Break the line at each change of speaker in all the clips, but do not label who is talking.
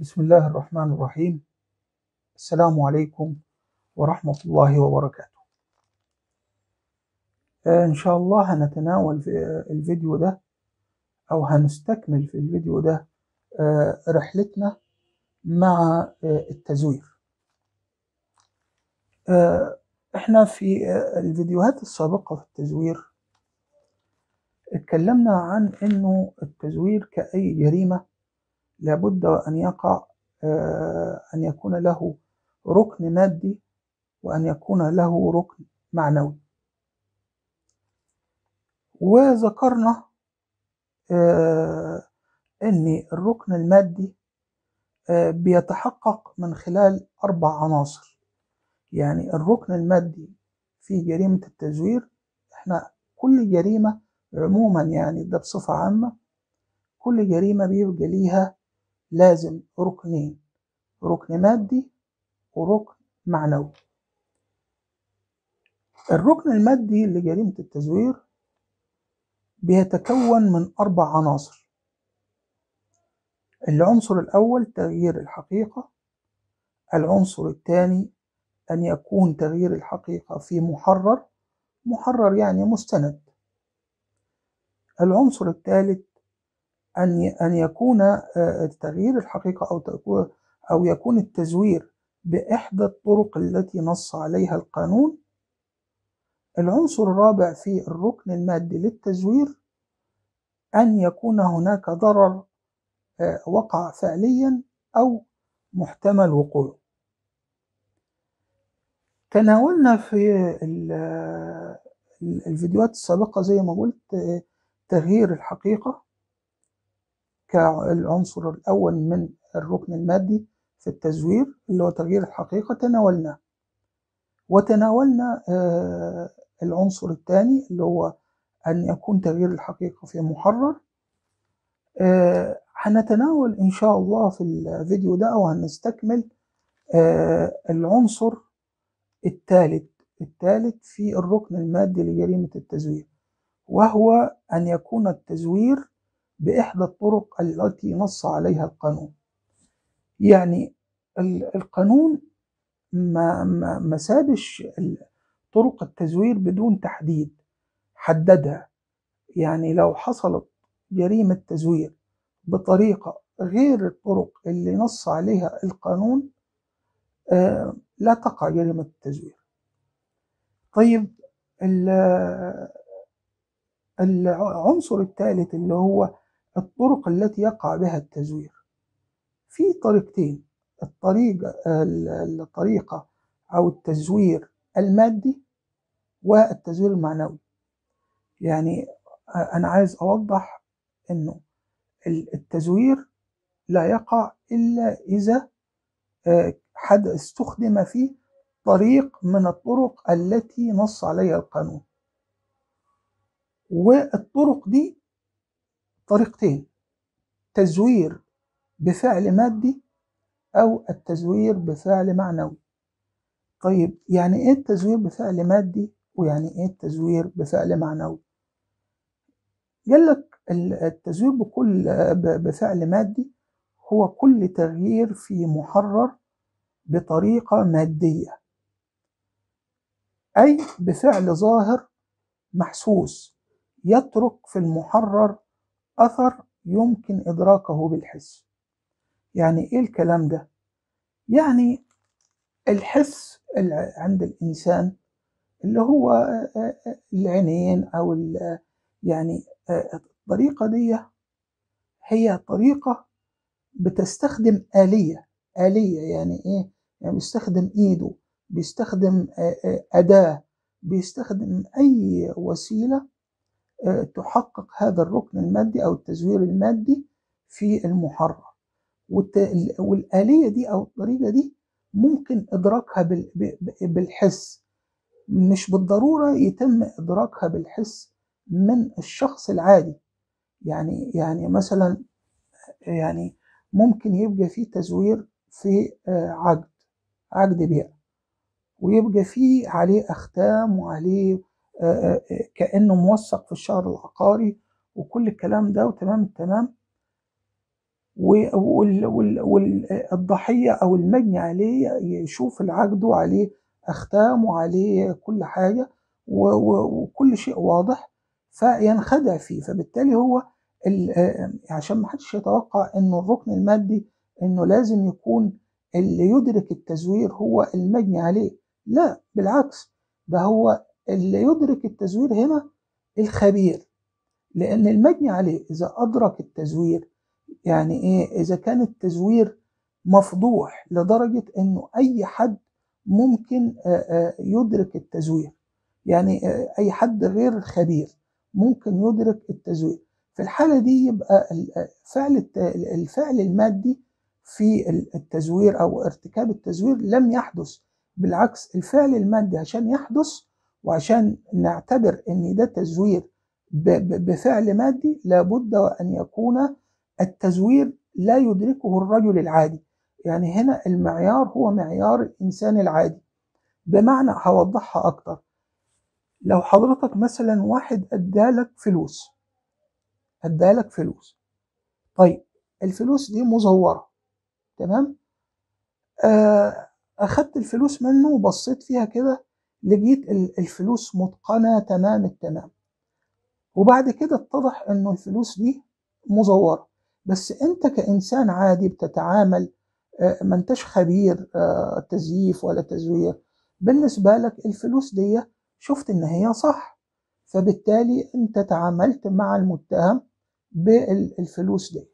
بسم الله الرحمن الرحيم السلام عليكم ورحمة الله وبركاته آه، إن شاء الله هنتناول في الفيديو ده أو هنستكمل في الفيديو ده آه، رحلتنا مع آه، التزوير إحنا في الفيديوهات السابقة في التزوير اتكلمنا عن إنه التزوير كأي جريمة لابد أن يقع أن يكون له ركن مادي وأن يكون له ركن معنوي وذكرنا أن الركن المادي بيتحقق من خلال أربع عناصر يعني الركن المادي في جريمة التزوير احنا كل جريمة عموما يعني ده بصفة عامة كل جريمة بيبقى ليها لازم ركنين ركن مادي وركن معنوي الركن المادي لجريمة التزوير بيتكون من أربع عناصر العنصر الأول تغيير الحقيقة العنصر الثاني أن يكون تغيير الحقيقة في محرر محرر يعني مستند العنصر الثالث أن أن يكون تغيير الحقيقة أو أو يكون التزوير بإحدى الطرق التي نص عليها القانون العنصر الرابع في الركن المادي للتزوير أن يكون هناك ضرر وقع فعليا أو محتمل وقوعه تناولنا في الفيديوهات السابقة زي ما قلت تغيير الحقيقة كالعنصر الأول من الركن المادي في التزوير اللي هو تغيير الحقيقة تناولناه وتناولنا العنصر الثاني اللي هو أن يكون تغيير الحقيقة في محرر هنتناول إن شاء الله في الفيديو ده أو هنستكمل العنصر الثالث الثالث في الركن المادي لجريمة التزوير وهو أن يكون التزوير بإحدى الطرق التي نص عليها القانون يعني القانون ما ما ما سابش طرق التزوير بدون تحديد حددها يعني لو حصلت جريمة تزوير بطريقة غير الطرق اللي نص عليها القانون آه لا تقع جريمة التزوير طيب العنصر الثالث اللي هو الطرق التي يقع بها التزوير في طريقتين الطريقة الطريقة أو التزوير المادي والتزوير المعنوي يعني أنا عايز أوضح إنه التزوير لا يقع إلا إذا حد استخدم فيه طريق من الطرق التي نص عليها القانون والطرق دي طريقتين تزوير بفعل مادي أو التزوير بفعل معنوي طيب يعني إيه التزوير بفعل مادي ويعني إيه التزوير بفعل معنوي قال لك التزوير بكل بفعل مادي هو كل تغيير في محرر بطريقة مادية أي بفعل ظاهر محسوس يترك في المحرر أثر يمكن إدراكه بالحس يعني إيه الكلام ده؟ يعني الحس عند الإنسان اللي هو العينين أو يعني الطريقة دي هي طريقة بتستخدم آلية آلية يعني إيه؟ يعني بيستخدم إيده بيستخدم أداة بيستخدم أي وسيلة تحقق هذا الركن المادي أو التزوير المادي في المحرر والآلية دي أو الطريقة دي ممكن إدراكها بالحس مش بالضرورة يتم إدراكها بالحس من الشخص العادي يعني يعني مثلا يعني ممكن يبقى في تزوير في عقد عقد بيع ويبقى في عليه أختام وعليه كأنه موثق في الشهر العقاري وكل الكلام ده وتمام التمام والضحية أو المجني عليه يشوف العقد وعليه أختام وعليه كل حاجة وكل شيء واضح فينخدع فيه فبالتالي هو عشان ما حدش يتوقع انه الركن المادي انه لازم يكون اللي يدرك التزوير هو المجني عليه لا بالعكس ده هو اللي يدرك التزوير هنا الخبير لأن المجني عليه إذا أدرك التزوير يعني إيه إذا كان التزوير مفضوح لدرجة إنه أي حد ممكن يدرك التزوير يعني أي حد غير خبير ممكن يدرك التزوير في الحالة دي يبقى فعل الفعل المادي في التزوير أو ارتكاب التزوير لم يحدث بالعكس الفعل المادي عشان يحدث وعشان نعتبر ان ده تزوير بفعل مادي لابد وان يكون التزوير لا يدركه الرجل العادي يعني هنا المعيار هو معيار الانسان العادي بمعنى هوضحها اكتر لو حضرتك مثلا واحد ادالك فلوس ادالك فلوس طيب الفلوس دي مزوره تمام آه اخدت الفلوس منه وبصيت فيها كده لقيت الفلوس متقنة تمام التمام وبعد كده اتضح انه الفلوس دي مزورة بس انت كإنسان عادي بتتعامل ما انتش خبير تزييف ولا تزوير بالنسبة لك الفلوس دي شفت ان هي صح فبالتالي انت تعاملت مع المتهم بالفلوس دي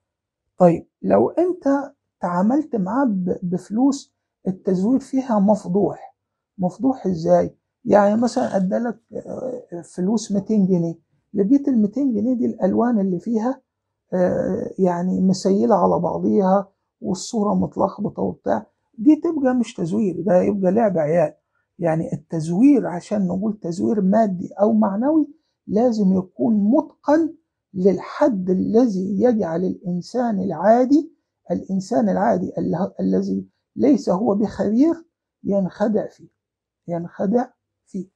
طيب لو انت تعاملت معاه بفلوس التزوير فيها مفضوح مفضوح ازاي يعني مثلا ادالك فلوس 200 جنيه لقيت ال 200 جنيه دي الالوان اللي فيها يعني مسيله على بعضيها والصوره متلخبطه وبتاع دي تبقى مش تزوير ده يبقى لعب عيال يعني التزوير عشان نقول تزوير مادي او معنوي لازم يكون متقن للحد الذي يجعل الانسان العادي الانسان العادي الذي ليس هو بخبير ينخدع فيه ينخدع فيه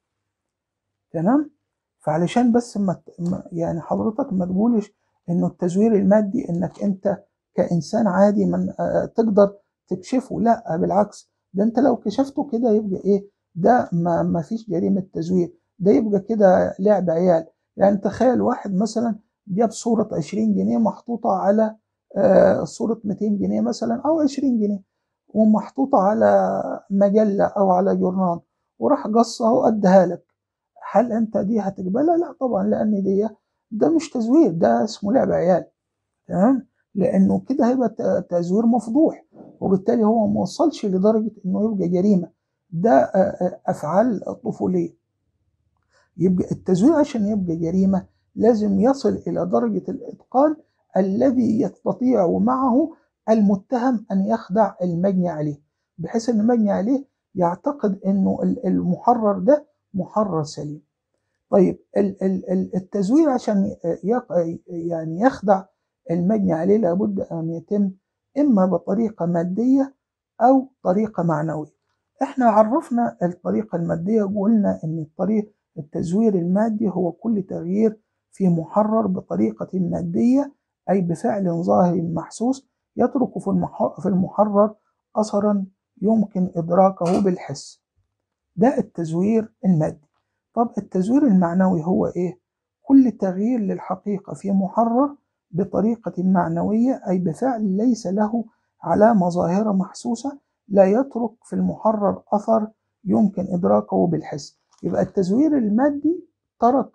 تمام فعلشان بس ما يعني حضرتك ما تقولش انه التزوير المادي انك انت كانسان عادي من تقدر تكشفه لا بالعكس ده انت لو كشفته كده يبقى ايه ده ما, ما فيش جريمه تزوير ده يبقى كده لعب عيال يعني تخيل واحد مثلا جاب صوره 20 جنيه محطوطه على آه صوره 200 جنيه مثلا او 20 جنيه ومحطوطه على مجله او على جورنال وراح قصها واداها لك هل انت دي هتقبلها لا طبعا لان دي ده مش تزوير ده اسمه لعب عيال تمام لانه كده هيبقى تزوير مفضوح وبالتالي هو ما وصلش لدرجه انه يبقى جريمه ده افعال طفوليه يبقى التزوير عشان يبقى جريمه لازم يصل الى درجه الاتقان الذي يستطيع معه المتهم ان يخدع المجني عليه بحيث ان المجني عليه يعتقد انه المحرر ده محرر سليم طيب التزوير عشان يعني يخدع المجني عليه لابد ان يتم اما بطريقه ماديه او طريقه معنويه احنا عرفنا الطريقه الماديه وقلنا ان الطريق التزوير المادي هو كل تغيير في محرر بطريقه ماديه اي بفعل ظاهر محسوس يترك في المحرر اثرا يمكن ادراكه بالحس ده التزوير المادي طب التزوير المعنوي هو ايه كل تغيير للحقيقه في محرر بطريقه معنويه اي بفعل ليس له علامه ظاهره محسوسه لا يترك في المحرر اثر يمكن ادراكه بالحس يبقى التزوير المادي ترك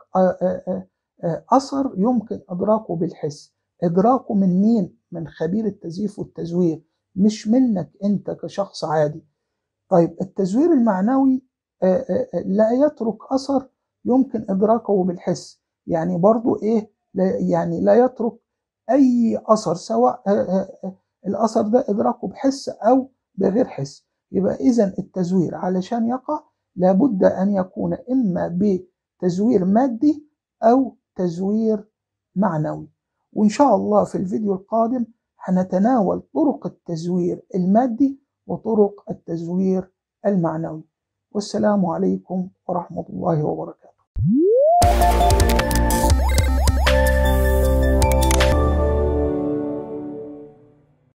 اثر يمكن ادراكه بالحس ادراكه من مين من خبير التزييف والتزوير مش منك انت كشخص عادي طيب التزوير المعنوي لا يترك اثر يمكن ادراكه بالحس يعني برضو ايه لا يعني لا يترك اي اثر سواء الاثر ده ادراكه بحس او بغير حس يبقى اذا التزوير علشان يقع لابد ان يكون اما بتزوير مادي او تزوير معنوي وان شاء الله في الفيديو القادم هنتناول طرق التزوير المادي وطرق التزوير المعنوي والسلام عليكم ورحمه الله وبركاته